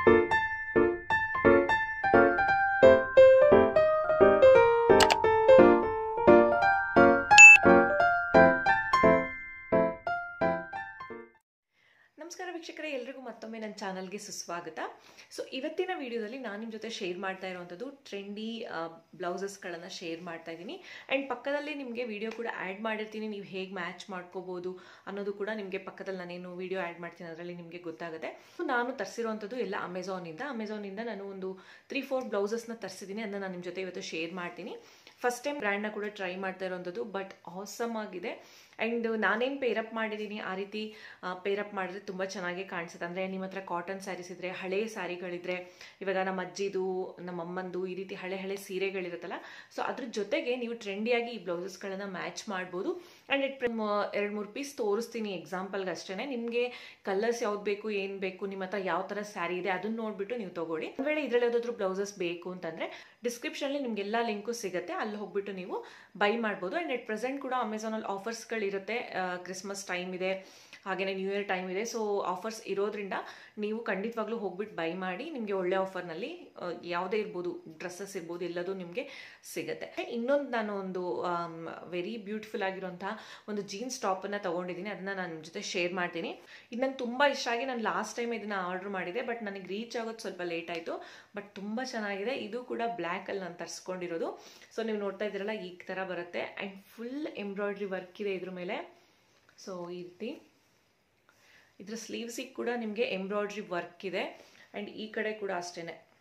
ನಮಸ್ಕಾರ ವೀಕ್ಷಕರೇ ಎಲ್ರಿಗೂ ಮತ್ತೊಮ್ಮೆ ನನ್ನ ಚಾನಲ್ಗೆ ಸುಸ್ವಾಗತ ಸೊ ಇವತ್ತಿನ ವಿಡಿಯೋದಲ್ಲಿ ನಾನು ನಿಮ್ಮ ಜೊತೆ ಶೇರ್ ಮಾಡ್ತಾ ಇರುವಂಥದ್ದು ಟ್ರೆಂಡಿ ಬ್ಲೌಸಸ್ಗಳನ್ನು ಶೇರ್ ಮಾಡ್ತಾ ಇದ್ದೀನಿ ಆ್ಯಂಡ್ ಪಕ್ಕದಲ್ಲಿ ನಿಮಗೆ ವಿಡಿಯೋ ಕೂಡ ಆ್ಯಡ್ ಮಾಡಿರ್ತೀನಿ ನೀವು ಹೇಗೆ ಮ್ಯಾಚ್ ಮಾಡ್ಕೋಬೋದು ಅನ್ನೋದು ಕೂಡ ನಿಮಗೆ ಪಕ್ಕದಲ್ಲಿ ನಾನೇನು ವಿಡಿಯೋ ಆ್ಯಡ್ ಮಾಡ್ತೀನಿ ಅದರಲ್ಲಿ ನಿಮಗೆ ಗೊತ್ತಾಗುತ್ತೆ ಸೊ ನಾನು ತರಿಸಿರುವಂಥದ್ದು ಎಲ್ಲ ಅಮೆಝಾನಿಂದ ಅಮೆಝಾನಿಂದ ನಾನು ಒಂದು ತ್ರೀ ಫೋರ್ ಬ್ಲೌಸಸ್ನ ತರಿಸಿದ್ದೀನಿ ಅದನ್ನು ನಾನು ನಿಮ್ಮ ಜೊತೆ ಇವತ್ತು ಶೇರ್ ಮಾಡ್ತೀನಿ ಫಸ್ಟ್ ಟೈಮ್ ಬ್ರ್ಯಾಂಡ್ನ ಕೂಡ ಟ್ರೈ ಮಾಡ್ತಾ ಇರೋವಂಥದ್ದು ಬಟ್ ಆಸಮ್ ಆಗಿದೆ ಆ್ಯಂಡ್ ನಾನೇನು ಪೇರಪ್ ಮಾಡಿದ್ದೀನಿ ಆ ರೀತಿ ಪೇರಪ್ ಮಾಡಿದ್ರೆ ತುಂಬ ಚೆನ್ನಾಗಿ ಕಾಣಿಸುತ್ತೆ ಅಂದರೆ ನಿಮ್ಮ ಹತ್ರ ಕಾಟನ್ ಸ್ಯಾರೀಸ್ ಇದ್ದರೆ ಹಳೆ ಸ್ಯಾರಿಗಳಿದ್ರೆ ಇವಾಗ ನಮ್ಮ ಅಜ್ಜಿದು ನಮ್ಮ ಅಮ್ಮಂದು ಈ ರೀತಿ ಹಳೆ ಹಳೆ ಸೀರೆಗಳಿರುತ್ತಲ್ಲ ಸೊ ಅದ್ರ ಜೊತೆಗೆ ನೀವು ಟ್ರೆಂಡಿಯಾಗಿ ಈ ಬ್ಲೌಸಸ್ಗಳನ್ನು ಮ್ಯಾಚ್ ಮಾಡ್ಬೋದು ಆ್ಯಂಡ್ ಇಟ್ ಎರಡು ಮೂರು ಪೀಸ್ ತೋರಿಸ್ತೀನಿ ಎಕ್ಸಾಂಪಲ್ಗೆ ಅಷ್ಟೇ ನಿಮಗೆ ಕಲರ್ಸ್ ಯಾವ್ದು ಬೇಕು ಏನು ಬೇಕು ನಿಮ್ಮ ಹತ್ರ ಯಾವ ಥರ ಸ್ಯಾರಿ ಇದೆ ಅದನ್ನ ನೋಡಿಬಿಟ್ಟು ನೀವು ತಗೊಳ್ಳಿ ಒಂದು ವೇಳೆ ಇದರಲ್ಲಿ ಯಾವುದಾದ್ರೂ ಬ್ಲೌಸಸ್ ಬೇಕು ಅಂತಂದರೆ ಡಿಸ್ಕ್ರಿಪ್ಷನಲ್ಲಿ ನಿಮಗೆಲ್ಲ ಲಿಂಕು ಸಿಗುತ್ತೆ ಅಲ್ಲಿ ಹೋಗ್ಬಿಟ್ಟು ನೀವು ಬೈ ಮಾಡ್ಬೋದು ಆ್ಯಂಡ್ ಎಟ್ ಪ್ರೆಸೆಂಟ್ ಕೂಡ ಅಮೆಝಾನಲ್ಲಿ ಆಫರ್ಸ್ಗಳಿರುತ್ತೆ ಕ್ರಿಸ್ಮಸ್ ಟೈಮ್ ಇದೆ ಹಾಗೆಯೇ ನ್ಯೂ ಇಯರ್ ಟೈಮ್ ಇದೆ ಸೊ ಆಫರ್ಸ್ ಇರೋದ್ರಿಂದ ನೀವು ಖಂಡಿತವಾಗ್ಲೂ ಹೋಗ್ಬಿಟ್ಟು ಬೈ ಮಾಡಿ ನಿಮಗೆ ಒಳ್ಳೆ ಆಫರ್ನಲ್ಲಿ ಯಾವುದೇ ಇರ್ಬೋದು ಡ್ರೆಸ್ಸಸ್ ಇರ್ಬೋದು ಎಲ್ಲದೂ ನಿಮಗೆ ಸಿಗುತ್ತೆ ಇನ್ನೊಂದು ನಾನು ಒಂದು ವೆರಿ ಬ್ಯೂಟಿಫುಲ್ ಆಗಿರುವಂತಹ ಒಂದು ಜೀನ್ಸ್ ಟಾಪನ್ನು ತೊಗೊಂಡಿದ್ದೀನಿ ಅದನ್ನು ನಾನು ನಿಮ್ಮ ಜೊತೆ ಶೇರ್ ಮಾಡ್ತೀನಿ ಇದು ನಂಗೆ ತುಂಬ ಇಷ್ಟ ಆಗಿ ನಾನು ಲಾಸ್ಟ್ ಟೈಮ್ ಇದನ್ನು ಆರ್ಡರ್ ಮಾಡಿದೆ ಬಟ್ ನನಗೆ ರೀಚ್ ಆಗೋದು ಸ್ವಲ್ಪ ಲೇಟ್ ಆಯಿತು ಬಟ್ ತುಂಬ ಚೆನ್ನಾಗಿದೆ ಇದು ಕೂಡ ಬ್ಲ್ಯಾಕಲ್ಲಿ ನಾನು ತರಿಸ್ಕೊಂಡಿರೋದು ಸೊ ನೀವು ನೋಡ್ತಾ ಇದ್ದೀರಲ್ಲ ಈ ಥರ ಬರುತ್ತೆ ಆ್ಯಂಡ್ ಫುಲ್ ಎಂಬ್ರಾಯ್ಡ್ರಿ ವರ್ಕ್ ಇದೆ ಇದ್ರ ಮೇಲೆ ಸೊ ಈ ರೀತಿ ಇದ್ರ ಸ್ಲೀವ್ಸಿಗೆ ಕೂಡ ನಿಮಗೆ ಎಂಬ್ರಾಯ್ಡ್ರಿ ವರ್ಕ್ ಇದೆ ಆ್ಯಂಡ್ ಈ ಕಡೆ ಕೂಡ ಅಷ್ಟೇ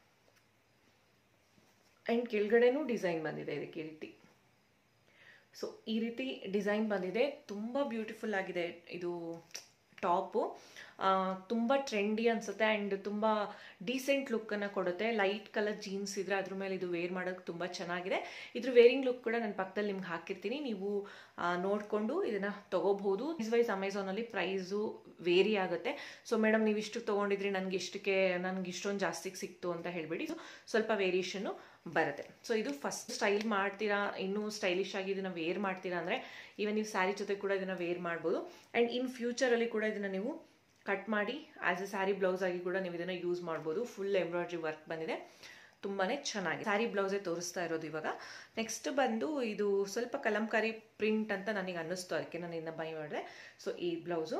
ಆ್ಯಂಡ್ ಕೆಳಗಡೆನೂ ಡಿಸೈನ್ ಬಂದಿದೆ ಇದಕ್ಕೆ ಈ ರೀತಿ ಸೊ ಈ ರೀತಿ ಡಿಸೈನ್ ಬಂದಿದೆ ತುಂಬ ಬ್ಯೂಟಿಫುಲ್ ಆಗಿದೆ ಇದು ಟಾಪು ತುಂಬ ಟ್ರೆಂಡಿ ಅನಿಸುತ್ತೆ ಆ್ಯಂಡ್ ತುಂಬ ಡೀಸೆಂಟ್ ಲುಕ್ಕನ್ನು ಕೊಡುತ್ತೆ ಲೈಟ್ ಕಲರ್ ಜೀನ್ಸ್ ಇದ್ರೆ ಅದ್ರ ಮೇಲೆ ಇದು ವೇರ್ ಮಾಡೋಕ್ಕೆ ತುಂಬ ಚೆನ್ನಾಗಿದೆ ಇದ್ರ ವೇರಿಂಗ್ ಲುಕ್ ಕೂಡ ನನ್ನ ಪಕ್ಕದಲ್ಲಿ ನಿಮ್ಗೆ ಹಾಕಿರ್ತೀನಿ ನೀವು ನೋಡಿಕೊಂಡು ಇದನ್ನು ತೊಗೋಬಹುದು ಇಸ್ ವೈಸ್ ಅಮೆಝಾನಲ್ಲಿ ಪ್ರೈಸು ವೇರಿ ಆಗುತ್ತೆ ಸೊ ಮೇಡಮ್ ನೀವು ಇಷ್ಟು ತೊಗೊಂಡಿದ್ರಿ ನನಗೆ ಇಷ್ಟಕ್ಕೆ ನನಗೆ ಇಷ್ಟೊಂದು ಜಾಸ್ತಿಗೆ ಸಿಕ್ತು ಅಂತ ಹೇಳಿಬಿಡಿ ಸ್ವಲ್ಪ ವೇರಿಯೇಷನ್ನು ಬರುತ್ತೆ ಸೊ ಇದು ಫಸ್ಟ್ ಸ್ಟೈಲ್ ಮಾಡ್ತೀರಾ ಇನ್ನೂ ಸ್ಟೈಲಿಶ್ ಆಗಿ ಇದನ್ನು ವೇರ್ ಮಾಡ್ತೀರಾ ಅಂದರೆ ಈವನ್ ನೀವು ಸ್ಯಾರಿ ಜೊತೆ ಕೂಡ ಇದನ್ನು ವೇರ್ ಮಾಡ್ಬೋದು ಆ್ಯಂಡ್ ಇನ್ ಫ್ಯೂಚರಲ್ಲಿ ಕೂಡ ಇದನ್ನು ನೀವು ಕಟ್ ಮಾಡಿ ಆ್ಯಸ್ ಎ ಸ್ಯಾರಿ ಬ್ಲೌಸ್ ಆಗಿ ಕೂಡ ನೀವು ಇದನ್ನು ಯೂಸ್ ಮಾಡ್ಬೋದು ಫುಲ್ ಎಂಬ್ರಾಯ್ಡ್ರಿ ವರ್ಕ್ ಬಂದಿದೆ ತುಂಬಾ ಚೆನ್ನಾಗಿದೆ ಸ್ಯಾರಿ ಬ್ಲೌಸೇ ತೋರಿಸ್ತಾ ಇರೋದು ಇವಾಗ ನೆಕ್ಸ್ಟ್ ಬಂದು ಇದು ಸ್ವಲ್ಪ ಕಲಂಕಾರಿ ಪ್ರಿಂಟ್ ಅಂತ ನನಗೆ ಅನ್ನಿಸ್ತು ಅದಕ್ಕೆ ನಾನು ಇದನ್ನ ಬೈ ಮಾಡಿದೆ ಸೊ ಈ ಬ್ಲೌಸು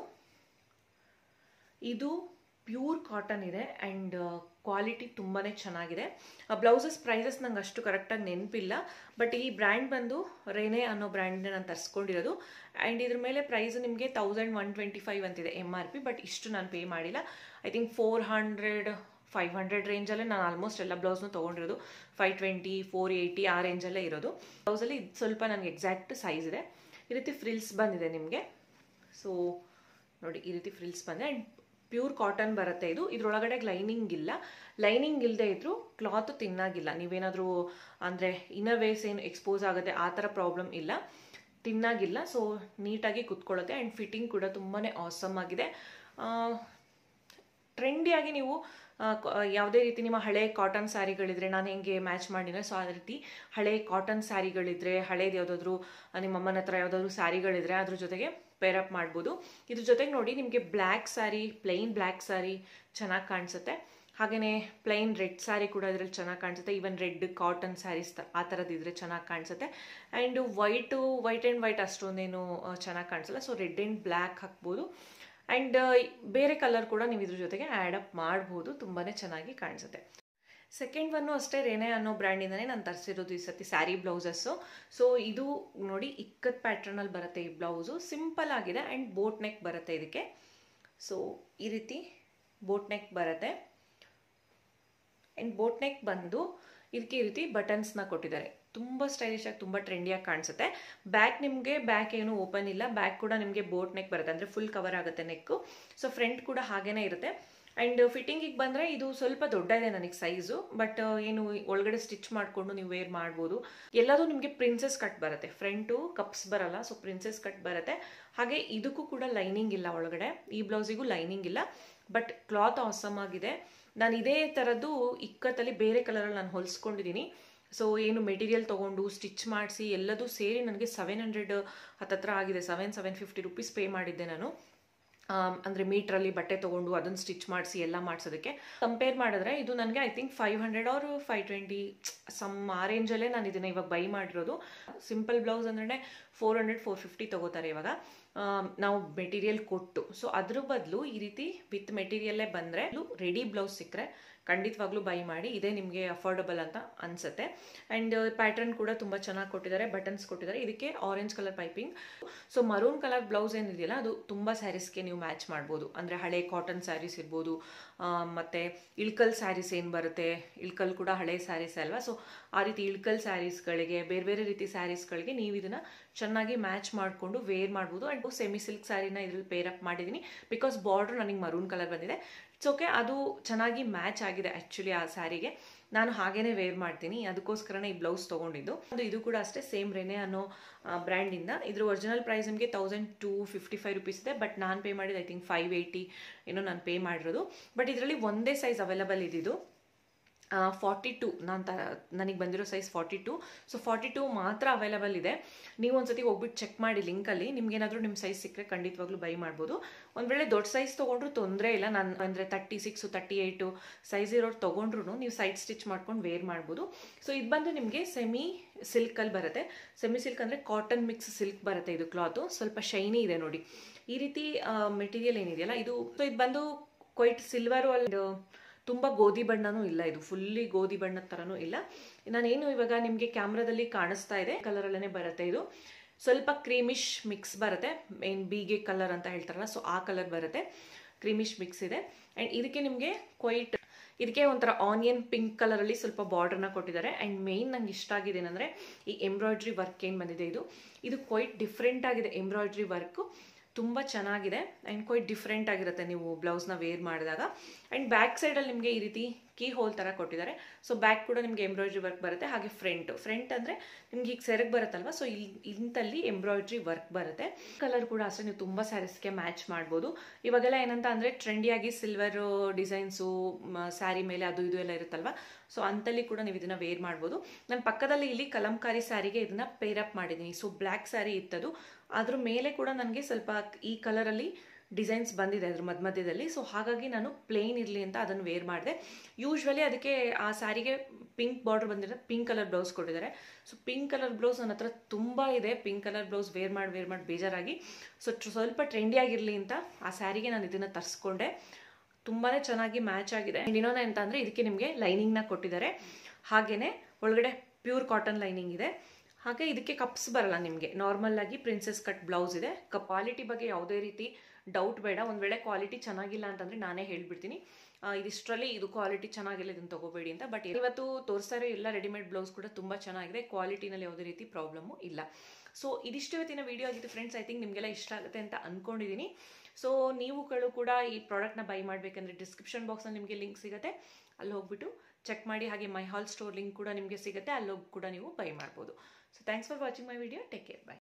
ಇದು ಪ್ಯೂರ್ ಕಾಟನ್ ಇದೆ ಆ್ಯಂಡ್ ಕ್ವಾಲಿಟಿ ತುಂಬಾ ಚೆನ್ನಾಗಿದೆ ಬ್ಲೌಸಸ್ ಪ್ರೈಸಸ್ ನಂಗೆ ಅಷ್ಟು ಕರೆಕ್ಟಾಗಿ ನೆನಪಿಲ್ಲ ಬಟ್ ಈ ಬ್ರ್ಯಾಂಡ್ ಬಂದು ರೇನೆ ಅನ್ನೋ ಬ್ರ್ಯಾಂಡ್ನ ನಾನು ತರಿಸ್ಕೊಂಡಿರೋದು ಆ್ಯಂಡ್ ಇದ್ರ ಮೇಲೆ ಪ್ರೈಸ್ ನಿಮಗೆ thousand one twenty five M R P but ಬಟ್ ಇಷ್ಟು ನಾನು ಪೇ ಮಾಡಿಲ್ಲ I think four hundred five hundred ರೇಂಜಲ್ಲೇ ನಾನು ಆಲ್ಮೋಸ್ಟ್ ಎಲ್ಲ ಬ್ಲೌಸ್ನು ತೊಗೊಂಡಿರೋದು ಫೈವ್ ಟ್ವೆಂಟಿ ಫೋರ್ ಏಯ್ಟಿ ಆ ರೇಂಜಲ್ಲೇ ಇರೋದು ಬ್ಲೌಸಲ್ಲಿ ಇದು ಸ್ವಲ್ಪ ನನಗೆ ಎಕ್ಸಾಕ್ಟ್ ಸೈಜ್ ಇದೆ ಈ ರೀತಿ ಫ್ರಿಲ್ಸ್ ಬಂದಿದೆ ನಿಮಗೆ ಸೊ ನೋಡಿ ಈ ರೀತಿ ಫ್ರಿಲ್ಸ್ ಬಂದೆ ಆ್ಯಂಡ್ ಪ್ಯೂರ್ ಕಾಟನ್ ಬರುತ್ತೆ ಇದು ಇದ್ರೊಳಗಡೆ ಲೈನಿಂಗ್ ಇಲ್ಲ ಲೈನಿಂಗ್ ಇಲ್ಲದೆ ಇದ್ರೂ ಕ್ಲಾತ್ ತಿನ್ನಾಗಿಲ್ಲ ನೀವೇನಾದರೂ ಅಂದರೆ ಇನ್ನರ್ ವೇಸ್ ಏನು ಎಕ್ಸ್ಪೋಸ್ ಆಗುತ್ತೆ ಆ ಥರ ಪ್ರಾಬ್ಲಮ್ ಇಲ್ಲ ತಿನ್ನಾಗಿಲ್ಲ ಸೊ ನೀಟಾಗಿ ಕುತ್ಕೊಳ್ಳುತ್ತೆ ಆ್ಯಂಡ್ ಫಿಟ್ಟಿಂಗ್ ಕೂಡ ತುಂಬಾ ಆಸಮ್ ಆಗಿದೆ ಟ್ರೆಂಡಿಯಾಗಿ ನೀವು ಯಾವುದೇ ರೀತಿ ನಿಮ್ಮ ಹಳೆ ಕಾಟನ್ ಸ್ಯಾರಿಗಳಿದ್ರೆ ನಾನು ಹೆಂಗೆ ಮ್ಯಾಚ್ ಮಾಡಿದ್ರೆ ಸೊ ಅದೇ ರೀತಿ ಹಳೆ ಕಾಟನ್ ಸ್ಯಾರಿಗಳಿದ್ರೆ ಹಳೇದು ಯಾವುದಾದ್ರೂ ನಿಮ್ಮ ಅಮ್ಮನ ಹತ್ರ ಯಾವುದಾದ್ರೂ ಸ್ಯಾರಿಗಳಿದ್ರೆ ಅದ್ರ ಜೊತೆಗೆ ಪೇರಪ್ ಮಾಡ್ಬೋದು ಇದ್ರ ಜೊತೆಗೆ ನೋಡಿ ನಿಮಗೆ black sari plain black sari ಚೆನ್ನಾಗಿ ಕಾಣಿಸುತ್ತೆ ಹಾಗೆಯೇ ಪ್ಲೈನ್ ರೆಡ್ ಸ್ಯಾರಿ ಕೂಡ ಇದರಲ್ಲಿ ಚೆನ್ನಾಗಿ ಕಾಣಿಸುತ್ತೆ ಈವನ್ ರೆಡ್ ಕಾಟನ್ ಸ್ಯಾರೀಸ್ ಆ ಥರದ್ದು ಇದ್ರೆ ಚೆನ್ನಾಗಿ ಕಾಣಿಸುತ್ತೆ and white white and white ಅಷ್ಟೊಂದೇನು ಚೆನ್ನಾಗಿ ಕಾಣಿಸಲ್ಲ ಸೊ ರೆಡ್ ಆ್ಯಂಡ್ ಬ್ಲ್ಯಾಕ್ ಹಾಕ್ಬೋದು ಆ್ಯಂಡ್ ಬೇರೆ ಕಲರ್ ಕೂಡ ನೀವು ಇದ್ರ ಜೊತೆಗೆ ಆ್ಯಡ್ ಅಪ್ ಮಾಡ್ಬೋದು ತುಂಬಾ ಚೆನ್ನಾಗಿ ಕಾಣಿಸುತ್ತೆ ಸೆಕೆಂಡ್ ಒನ್ನು ಅಷ್ಟೇ ರೇನೆ ಅನ್ನೋ ಬ್ರ್ಯಾಂಡಿಂದನೇ ನಾನು ತರಿಸಿರೋದು ಈ ಸತಿ ಸ್ಯಾರಿ ಬ್ಲೌಸಸ್ಸು ಸೊ ಇದು ನೋಡಿ ಇಕ್ಕತ್ ಪ್ಯಾಟ್ರನಲ್ಲಿ ಬರುತ್ತೆ ಈ ಬ್ಲೌಸು ಸಿಂಪಲ್ ಆಗಿದೆ ಆ್ಯಂಡ್ ಬೋಟ್ ನೆಕ್ ಬರುತ್ತೆ ಇದಕ್ಕೆ ಸೊ ಈ ರೀತಿ ಬೋಟ್ ನೆಕ್ ಬರುತ್ತೆ ಆ್ಯಂಡ್ ಬೋಟ್ ನೆಕ್ ಬಂದು ಇದಕ್ಕೆ ಈ ರೀತಿ ಬಟನ್ಸ್ನ ಕೊಟ್ಟಿದ್ದಾರೆ ತುಂಬ ಸ್ಟೈಲಿಶ್ ಆಗಿ ತುಂಬ ಟ್ರೆಂಡಿಯಾಗಿ ಕಾಣಿಸುತ್ತೆ ಬ್ಯಾಕ್ ನಿಮಗೆ ಬ್ಯಾಕ್ ಏನು ಓಪನ್ ಇಲ್ಲ ಬ್ಯಾಕ್ ಕೂಡ ನಿಮಗೆ ಬೋಟ್ ನೆಕ್ ಬರುತ್ತೆ ಅಂದರೆ ಫುಲ್ ಕವರ್ ಆಗುತ್ತೆ ನೆಕ್ಕು ಸೊ ಫ್ರಂಟ್ ಕೂಡ ಹಾಗೇನೇ ಇರುತ್ತೆ ಆ್ಯಂಡ್ ಫಿಟ್ಟಿಂಗಿಗೆ ಬಂದರೆ ಇದು ಸ್ವಲ್ಪ ದೊಡ್ಡ ಇದೆ ನನಗೆ ಸೈಜು ಬಟ್ ಏನು ಒಳಗಡೆ ಸ್ಟಿಚ್ ಮಾಡಿಕೊಂಡು ನೀವು ವೇರ್ ಮಾಡ್ಬೋದು ಎಲ್ಲದೂ ನಿಮಗೆ ಪ್ರಿನ್ಸೆಸ್ ಕಟ್ ಬರುತ್ತೆ ಫ್ರಂಟು ಕಪ್ಸ್ ಬರಲ್ಲ ಸೊ ಪ್ರಿನ್ಸೆಸ್ ಕಟ್ ಬರುತ್ತೆ ಹಾಗೆ ಇದಕ್ಕೂ ಕೂಡ ಲೈನಿಂಗ್ ಇಲ್ಲ ಒಳಗಡೆ ಈ ಬ್ಲೌಸಿಗೂ ಲೈನಿಂಗ್ ಇಲ್ಲ ಬಟ್ ಕ್ಲಾತ್ ಆಸಮ್ ಆಗಿದೆ ನಾನು ಇದೇ ಥರದ್ದು ಇಕ್ಕತ್ತಲ್ಲಿ ಬೇರೆ ಕಲರಲ್ಲಿ ನಾನು ಹೊಲಿಸ್ಕೊಂಡಿದ್ದೀನಿ ಸೊ ಏನು ಮೆಟೀರಿಯಲ್ ತೊಗೊಂಡು ಸ್ಟಿಚ್ ಮಾಡಿಸಿ ಎಲ್ಲದೂ ಸೇರಿ ನನಗೆ ಸೆವೆನ್ ಹಂಡ್ರೆಡ್ ಹತ್ತತ್ರ ಆಗಿದೆ seven seven fifty rupees pay ಮಾಡಿದ್ದೆ ನಾನು ಅಂದರೆ ಮೀಟ್ರಲ್ಲಿ ಬಟ್ಟೆ ತೊಗೊಂಡು ಅದನ್ನು ಸ್ಟಿಚ್ ಮಾಡಿಸಿ ಎಲ್ಲ ಮಾಡಿಸೋದಕ್ಕೆ ಕಂಪೇರ್ ಮಾಡಿದ್ರೆ ಇದು ನನಗೆ I think five hundred or five twenty some ಆ ರೇಂಜಲ್ಲೇ ನಾನು ಇದನ್ನು ಇವಾಗ ಬೈ ಮಾಡಿರೋದು ಸಿಂಪಲ್ ಬ್ಲೌಸ್ ಅಂದ್ರೆ ಫೋರ್ ಹಂಡ್ರೆಡ್ ಫೋರ್ ಫಿಫ್ಟಿ ತೊಗೋತಾರೆ ಇವಾಗ ನಾವು ಮೆಟೀರಿಯಲ್ ಕೊಟ್ಟು ಸೊ ಅದ್ರ ಬದಲು ಈ ರೀತಿ ವಿತ್ ಮೆಟೀರಿಯಲ್ಲೇ ಬಂದರೆ ರೆಡಿ ಬ್ಲೌಸ್ ಸಿಕ್ಕರೆ ಖಂಡಿತವಾಗ್ಲೂ ಬೈ ಮಾಡಿ ಇದೇ ನಿಮಗೆ ಅಫೋರ್ಡಬಲ್ ಅಂತ ಅನಿಸುತ್ತೆ ಆ್ಯಂಡ್ ಪ್ಯಾಟರ್ನ್ ಕೂಡ ತುಂಬ ಚೆನ್ನಾಗಿ ಕೊಟ್ಟಿದ್ದಾರೆ ಬಟನ್ಸ್ ಕೊಟ್ಟಿದ್ದಾರೆ ಇದಕ್ಕೆ orange colour piping so maroon colour blouse ಏನಿದೆಯಲ್ಲ ಅದು ತುಂಬ ಸ್ಯಾರೀಸ್ಗೆ ನೀವು ಮ್ಯಾಚ್ ಮಾಡ್ಬೋದು ಅಂದರೆ ಹಳೆ ಕಾಟನ್ ಸ್ಯಾರೀಸ್ ಇರ್ಬೋದು ಮತ್ತು ಇಳ್ಕಲ್ ಸ್ಯಾರೀಸ್ ಏನು ಬರುತ್ತೆ ಇಳ್ಕಲ್ ಕೂಡ ಹಳೆ ಸ್ಯಾರೀಸ್ ಅಲ್ವಾ ಸೊ ಆ ರೀತಿ ಇಳ್ಕಲ್ ಸ್ಯಾರೀಸ್ಗಳಿಗೆ ಬೇರೆ ಬೇರೆ ರೀತಿ ಸ್ಯಾರೀಸ್ಗಳಿಗೆ ನೀವು ಇದನ್ನು ಚೆನ್ನಾಗಿ ಮ್ಯಾಚ್ ಮಾಡಿಕೊಂಡು ವೇರ್ ಮಾಡ್ಬೋದು ಆ್ಯಂಡ್ ಸೆಮಿ ಸಿಲ್ಕ್ ಸ್ಯಾರಿನ ಇದ್ರಲ್ಲಿ ಪೇರ್ ಅಪ್ ಮಾಡಿದ್ದೀನಿ ಬಿಕಾಸ್ ಬಾರ್ಡ್ರ್ ನನಗೆ ಮರೂನ್ ಕಲರ್ ಬಂದಿದೆ ಇಟ್ಸ್ ಓಕೆ ಅದು ಚೆನ್ನಾಗಿ ಮ್ಯಾಚ್ ಆಗಿದೆ ಆ್ಯಕ್ಚುಲಿ ಆ ಸ್ಯಾರಿಗೆ ನಾನು ಹಾಗೇನೆ ವೇರ್ ಮಾಡ್ತೀನಿ ಅದಕ್ಕೋಸ್ಕರನೇ ಈ ಬ್ಲೌಸ್ ತೊಗೊಂಡಿದ್ದು ಅದು ಇದು ಕೂಡ ಅಷ್ಟೇ ಸೇಮ್ ರೆನೆ ಅನ್ನೋ ಬ್ರ್ಯಾಂಡಿಂದ ಇದ್ರ ಒರಿಜಿನಲ್ ಪ್ರೈಸ್ ನಿಮಗೆ thousand two fifty five rupees ಇದೆ ಬಟ್ ನಾನು ಪೇ ಮಾಡಿದ್ದು ಐ ಥಿಂಕ್ ಫೈವ್ ಏಯ್ಟಿ ಏನೋ ನಾನು ಪೇ ಮಾಡಿರೋದು ಬಟ್ ಇದರಲ್ಲಿ ಒಂದೇ ಸೈಜ್ ಅವೈಲಬಲ್ ಇದ್ದಿದ್ದು ಫಾರ್ಟಿ ಟು ನಾನು ತ ನನಗೆ ಬಂದಿರೋ size forty two so forty two ಮಾತ್ರ ಅವೈಲಬಲ್ ಇದೆ ನೀವು ಒಂದ್ಸತಿ ಹೋಗ್ಬಿಟ್ಟು ಚೆಕ್ ಮಾಡಿ ಲಿಂಕಲ್ಲಿ ನಿಮ್ಗೇನಾದರೂ ನಿಮ್ಮ ಸೈಜ್ ಸಿಕ್ಕರೆ ಖಂಡಿತವಾಗ್ಲೂ ಬೈ ಮಾಡ್ಬೋದು ಒಂದು ವೇಳೆ ದೊಡ್ಡ ಸೈಜ್ ತೊಗೊಂಡ್ರು ತೊಂದರೆ ಇಲ್ಲ ನಾನು ಅಂದರೆ thirty six thirty eight size ಇರೋರು ತೊಗೊಂಡ್ರು ನೀವು ಸೈಡ್ ಸ್ಟಿಚ್ ಮಾಡ್ಕೊಂಡು ವೇರ್ ಮಾಡ್ಬೋದು ಸೊ ಇದು ಬಂದು ನಿಮಗೆ ಸೆಮಿ ಸಿಲ್ಕಲ್ಲಿ ಬರುತ್ತೆ ಸೆಮಿ ಸಿಲ್ಕ್ ಅಂದರೆ ಕಾಟನ್ ಮಿಕ್ಸ್ ಸಿಲ್ಕ್ ಬರುತ್ತೆ ಇದು ಕ್ಲಾತು ಸ್ವಲ್ಪ ಶೈನಿ ಇದೆ ನೋಡಿ ಈ ರೀತಿ ಮೆಟೀರಿಯಲ್ ಏನಿದೆಯಲ್ಲ ಇದು ಸೊ ಇದು ಬಂದು ಕ್ವೈಟ್ ಸಿಲ್ವರು ಅಲ್ಲಿ ತುಂಬ ಗೋಧಿ ಬಣ್ಣನೂ ಇಲ್ಲ ಇದು ಫುಲ್ಲಿ ಗೋಧಿ ಬಣ್ಣದ ಥರನೂ ಇಲ್ಲ ನಾನೇನು ಇವಾಗ ನಿಮಗೆ ಕ್ಯಾಮ್ರಾದಲ್ಲಿ ಕಾಣಿಸ್ತಾ ಇದೆ ಕಲರಲ್ಲೇ ಬರುತ್ತೆ ಇದು ಸ್ವಲ್ಪ ಕ್ರೀಮಿಶ್ ಮಿಕ್ಸ್ ಬರುತ್ತೆ ಮೇನ್ ಬೀಗೆ ಕಲರ್ ಅಂತ ಹೇಳ್ತಾರಲ್ಲ ಸೊ ಆ ಕಲರ್ ಬರುತ್ತೆ ಕ್ರೀಮಿಶ್ ಮಿಕ್ಸ್ ಇದೆ ಆ್ಯಂಡ್ ಇದಕ್ಕೆ ನಿಮಗೆ ಕ್ವೈಟ್ ಇದಕ್ಕೆ ಒಂಥರ ಆನಿಯನ್ ಪಿಂಕ್ ಕಲರಲ್ಲಿ ಸ್ವಲ್ಪ ಬಾರ್ಡರ್ನ ಕೊಟ್ಟಿದ್ದಾರೆ ಆ್ಯಂಡ್ ಮೇಯ್ನ್ ನಂಗೆ ಇಷ್ಟ ಆಗಿದೆ ಏನಂದರೆ ಈ ಎಂಬ್ರಾಯ್ಡ್ರಿ ವರ್ಕ್ ಏನು ಬಂದಿದೆ ಇದು ಇದು ಕ್ವೈಟ್ ಡಿಫ್ರೆಂಟ್ ಆಗಿದೆ ಎಂಬ್ರಾಯ್ಡ್ರಿ ವರ್ಕು ತುಂಬ ಚೆನ್ನಾಗಿದೆ ಆ್ಯಂಡ್ ಕ್ವೈಟ್ ಡಿಫ್ರೆಂಟ್ ಆಗಿರುತ್ತೆ ನೀವು ಬ್ಲೌಸ್ನ ವೇರ್ ಮಾಡಿದಾಗ ಆ್ಯಂಡ್ ಬ್ಯಾಕ್ ಸೈಡಲ್ಲಿ ನಿಮಗೆ ಈ ರೀತಿ ಕೀ ಹೋಲ್ ಥರ ಕೊಟ್ಟಿದ್ದಾರೆ ಸೊ ಬ್ಯಾಕ್ ಕೂಡ ನಿಮಗೆ ಎಂಬ್ರಾಯ್ಡ್ರಿ ವರ್ಕ್ ಬರುತ್ತೆ ಹಾಗೆ ಫ್ರಂಟ್ ಫ್ರಂಟ್ ಅಂದರೆ ನಿಮ್ಗೆ ಈಗ ಸೆರಗ್ ಬರುತ್ತಲ್ವ ಸೊ ಇಲ್ಲಿ ಇಂತಲ್ಲಿ ಎಂಬ್ರಾಯ್ಡ್ರಿ ವರ್ಕ್ ಬರುತ್ತೆ ಕಲರ್ ಕೂಡ ಅಷ್ಟೇ ನೀವು ತುಂಬ ಸ್ಯಾರೀಸ್ಗೆ ಮ್ಯಾಚ್ ಮಾಡ್ಬೋದು ಇವಾಗೆಲ್ಲ ಏನಂತ ಅಂದರೆ ಟ್ರೆಂಡಿಯಾಗಿ ಸಿಲ್ವರ್ ಡಿಸೈನ್ಸು ಸ್ಯಾರಿ ಮೇಲೆ ಅದು ಇದು ಎಲ್ಲ ಇರುತ್ತಲ್ವ ಸೊ ಅಂತಲ್ಲಿ ಕೂಡ ನೀವು ಇದನ್ನು ವೇರ್ ಮಾಡ್ಬೋದು ನನ್ನ ಪಕ್ಕದಲ್ಲಿ ಇಲ್ಲಿ ಕಲಂಕಾರಿ ಸ್ಯಾರಿಗೆ ಇದನ್ನು ಪೇರಪ್ ಮಾಡಿದ್ದೀನಿ ಸೊ ಬ್ಲ್ಯಾಕ್ ಸ್ಯಾರಿ ಇತ್ತದು ಅದ್ರ ಮೇಲೆ ಕೂಡ ನನಗೆ ಸ್ವಲ್ಪ ಈ ಕಲರಲ್ಲಿ ಡಿಸೈನ್ಸ್ ಬಂದಿದೆ ಅದ್ರ ಮಧ್ಯ ಮಧ್ಯದಲ್ಲಿ ಸೊ ಹಾಗಾಗಿ ನಾನು ಪ್ಲೇನ್ ಇರಲಿ ಅಂತ ಅದನ್ನು ವೇರ್ ಮಾಡಿದೆ ಯೂಶ್ವಲಿ ಅದಕ್ಕೆ ಆ ಸ್ಯಾರಿಗೆ ಪಿಂಕ್ ಬಾರ್ಡರ್ ಬಂದಿರೋ ಪಿಂಕ್ ಕಲರ್ ಬ್ಲೌಸ್ ಕೊಟ್ಟಿದ್ದಾರೆ ಸೊ ಪಿಂಕ್ ಕಲರ್ ಬ್ಲೌಸ್ ನನ್ನ ಹತ್ರ ತುಂಬ ಇದೆ ಪಿಂಕ್ ಕಲರ್ ಬ್ಲೌಸ್ ವೇರ್ ಮಾಡಿ ವೇರ್ ಮಾಡಿ ಬೇಜಾರಾಗಿ ಸೊ ಸ್ವಲ್ಪ ಟ್ರೆಂಡಿ ಆಗಿರಲಿ ಅಂತ ಆ ಸ್ಯಾರಿಗೆ ನಾನು ಇದನ್ನು ತರಿಸ್ಕೊಂಡೆ ತುಂಬಾ ಚೆನ್ನಾಗಿ ಮ್ಯಾಚ್ ಆಗಿದೆ ಇನ್ನೊಂದು ಅಂತ ಅಂದರೆ ಇದಕ್ಕೆ ನಿಮಗೆ ಲೈನಿಂಗ್ನ ಕೊಟ್ಟಿದ್ದಾರೆ ಹಾಗೆಯೇ ಒಳಗಡೆ ಪ್ಯೂರ್ ಕಾಟನ್ ಲೈನಿಂಗ್ ಇದೆ ಹಾಗೆ ಇದಕ್ಕೆ ಕಪ್ಸ್ ಬರಲ್ಲ ನಿಮಗೆ ನಾರ್ಮಲ್ ಆಗಿ ಪ್ರಿನ್ಸೆಸ್ ಕಟ್ ಬ್ಲೌಸ್ ಇದೆ ಕ್ವಾಲಿಟಿ ಬಗ್ಗೆ ಯಾವುದೇ ರೀತಿ ಡೌಟ್ ಬೇಡ ಒಂದು ವೇಳೆ ಕ್ವಾಲಿಟಿ ಚೆನ್ನಾಗಿಲ್ಲ ಅಂತಂದರೆ ನಾನೇ ಹೇಳ್ಬಿಡ್ತೀನಿ ಇದಿಷ್ಟರಲ್ಲಿ ಇದು ಕ್ವಾಲಿಟಿ ಚೆನ್ನಾಗಿಲ್ಲ ಇದನ್ನು ತಗೋಬೇಡಿ ಅಂತ ಬಟ್ ಇವತ್ತು ತೋರಿಸ್ತಾ ಇರೋ ಎಲ್ಲ ರೆಡಿಮೇಡ್ ಬ್ಲೌಸ್ ಕೂಡ ತುಂಬ ಚೆನ್ನಾಗಿದೆ ಕ್ವಾಲಿಟಿನಲ್ಲಿ ಯಾವುದೇ ರೀತಿ ಪ್ರಾಬ್ಲಮ್ಮು ಇಲ್ಲ ಸೊ ಇದಿಷ್ಟು ಇವತ್ತಿನ ವಿಡಿಯೋ ಆಗಿತ್ತು ಫ್ರೆಂಡ್ಸ್ ಐ ಥಿಂಕ್ ನಿಮಗೆಲ್ಲ ಇಷ್ಟ ಆಗುತ್ತೆ ಅಂತ ಅಂದ್ಕೊಂಡಿದ್ದೀನಿ ಸೊ ನೀವುಗಳು ಕೂಡ ಈ ಪ್ರಾಡಕ್ಟ್ನ ಬೈ ಮಾಡಬೇಕಂದ್ರೆ ಡಿಸ್ಕ್ರಿಪ್ಷನ್ ಬಾಕ್ಸಲ್ಲಿ ನಿಮಗೆ ಲಿಂಕ್ ಸಿಗುತ್ತೆ ಅಲ್ಲಿ ಹೋಗ್ಬಿಟ್ಟು ಚೆಕ್ ಮಾಡಿ ಹಾಗೆ ಮೈ ಹಾಲ್ ಸ್ಟೋರ್ ಲಿಂಕ್ ಕೂಡ ನಿಮಗೆ ಸಿಗುತ್ತೆ ಅಲ್ಲಿ ಹೋಗಿ ಕೂಡ ನೀವು ಬೈ ಮಾಡ್ಬೋದು so thanks for watching my video take care by